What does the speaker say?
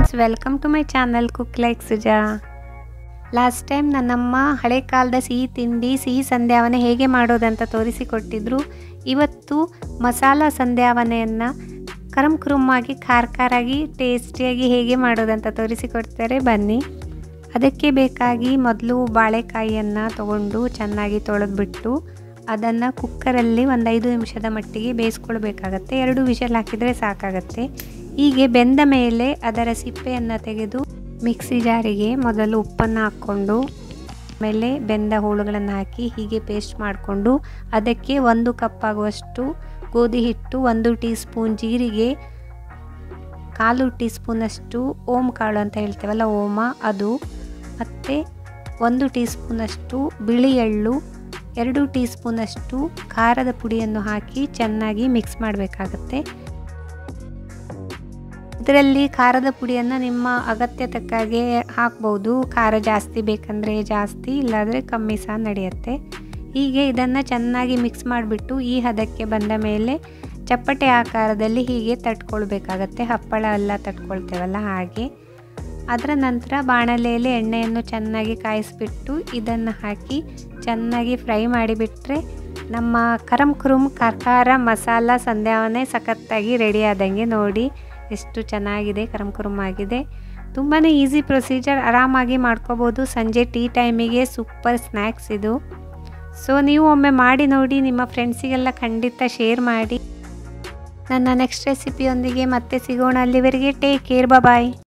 friends welcome to my channel cook like Suja last time ನನ್ನಮ್ಮ ಹಳೆ ಕಾಲದ ಸಿಹಿ ತಿಂಡಿ ಸಿಹಿ ಸಂಧ್ಯಾವನೆ ಹೇಗೆ ಮಾಡೋದಂತ ತೋರಿಸಿಕೊಟ್ಟಿದ್ರು ಇವತ್ತು ಮಸಾಲ ಸಂಧ್ಯಾವನೆಯನ್ನು ಕರಂ ಕುರುಮಾಗಿ ಖಾರ ಖಾರಾಗಿ ಟೇಸ್ಟಿಯಾಗಿ ಹೇಗೆ ಮಾಡೋದಂತ ತೋರಿಸಿಕೊಡ್ತಾರೆ ಬನ್ನಿ ಅದಕ್ಕೆ ಬೇಕಾಗಿ ಮೊದಲು ಬಾಳೆಕಾಯಿಯನ್ನು ತಗೊಂಡು ಚೆನ್ನಾಗಿ ತೊಳೆದ್ಬಿಟ್ಟು ಅದನ್ನು ಕುಕ್ಕರಲ್ಲಿ ಒಂದು ಐದು ನಿಮಿಷದ ಮಟ್ಟಿಗೆ ಬೇಯಿಸ್ಕೊಳ್ಬೇಕಾಗತ್ತೆ ಎರಡು ವಿಷಲ್ ಹಾಕಿದರೆ ಸಾಕಾಗತ್ತೆ ಹೀಗೆ ಬೆಂದ ಮೇಲೆ ಅದರ ಸಿಪ್ಪೆಯನ್ನು ತೆಗೆದು ಮಿಕ್ಸಿ ಜಾರಿಗೆ ಮೊದಲು ಉಪ್ಪನ್ನು ಹಾಕ್ಕೊಂಡು ಆಮೇಲೆ ಬೆಂದ ಹೋಳುಗಳನ್ನು ಹಾಕಿ ಹೀಗೆ ಪೇಸ್ಟ್ ಮಾಡಿಕೊಂಡು ಅದಕ್ಕೆ ಒಂದು ಕಪ್ ಆಗುವಷ್ಟು ಗೋಧಿ ಹಿಟ್ಟು ಒಂದು ಟೀ ಸ್ಪೂನ್ ಜೀರಿಗೆ ಕಾಲು ಟೀ ಸ್ಪೂನಷ್ಟು ಓಂ ಕಾಳು ಅಂತ ಹೇಳ್ತೇವಲ್ಲ ಓಮ ಅದು ಮತ್ತು ಒಂದು ಟೀ ಸ್ಪೂನಷ್ಟು ಬಿಳಿ ಎಳ್ಳು ಎರಡು ಟೀ ಸ್ಪೂನಷ್ಟು ಖಾರದ ಪುಡಿಯನ್ನು ಹಾಕಿ ಚೆನ್ನಾಗಿ ಮಿಕ್ಸ್ ಮಾಡಬೇಕಾಗತ್ತೆ ಇದರಲ್ಲಿ ಖಾರದ ಪುಡಿಯನ್ನು ನಿಮ್ಮ ಅಗತ್ಯ ತಕ್ಕಾಗೆ ಹಾಕ್ಬೋದು ಖಾರ ಜಾಸ್ತಿ ಬೇಕಂದರೆ ಜಾಸ್ತಿ ಇಲ್ಲಾದರೆ ಕಮ್ಮಿ ಸಹ ನಡೆಯುತ್ತೆ ಹೀಗೆ ಇದನ್ನು ಚೆನ್ನಾಗಿ ಮಿಕ್ಸ್ ಮಾಡಿಬಿಟ್ಟು ಈ ಹದಕ್ಕೆ ಬಂದ ಮೇಲೆ ಚಪ್ಪಟೆ ಆಕಾರದಲ್ಲಿ ಹೀಗೆ ತಟ್ಕೊಳ್ಬೇಕಾಗತ್ತೆ ಹಪ್ಪಳ ಎಲ್ಲ ತಟ್ಕೊಳ್ತೇವಲ್ಲ ಹಾಗೆ ಅದರ ನಂತರ ಬಾಣಲೆಯಲ್ಲಿ ಎಣ್ಣೆಯನ್ನು ಚೆನ್ನಾಗಿ ಕಾಯಿಸಿಬಿಟ್ಟು ಇದನ್ನು ಹಾಕಿ ಚೆನ್ನಾಗಿ ಫ್ರೈ ಮಾಡಿಬಿಟ್ರೆ ನಮ್ಮ ಕರಂ ಕುರುಮ್ ಕಾರ್ಕಾರ ಮಸಾಲ ಸಂಧ್ಯಾವನೆ ಸಖತ್ತಾಗಿ ರೆಡಿ ಆದಂಗೆ ನೋಡಿ ಎಷ್ಟು ಚೆನ್ನಾಗಿದೆ ಕರಂ ಕುರುಮ್ ಆಗಿದೆ ತುಂಬಾ ಈಸಿ ಪ್ರೊಸೀಜರ್ ಆರಾಮಾಗಿ ಮಾಡ್ಕೋಬೋದು ಸಂಜೆ ಟೀ ಟೈಮಿಗೆ ಸೂಪರ್ ಸ್ನ್ಯಾಕ್ಸ್ ಇದು ಸೊ ನೀವು ಒಮ್ಮೆ ಮಾಡಿ ನೋಡಿ ನಿಮ್ಮ ಫ್ರೆಂಡ್ಸಿಗೆಲ್ಲ ಖಂಡಿತ ಶೇರ್ ಮಾಡಿ ನನ್ನ ನೆಕ್ಸ್ಟ್ ರೆಸಿಪಿಯೊಂದಿಗೆ ಮತ್ತೆ ಸಿಗೋಣ ಅಲ್ಲಿವರೆಗೆ ಟೇಕ್ ಕೇರ್ ಬಾಯ್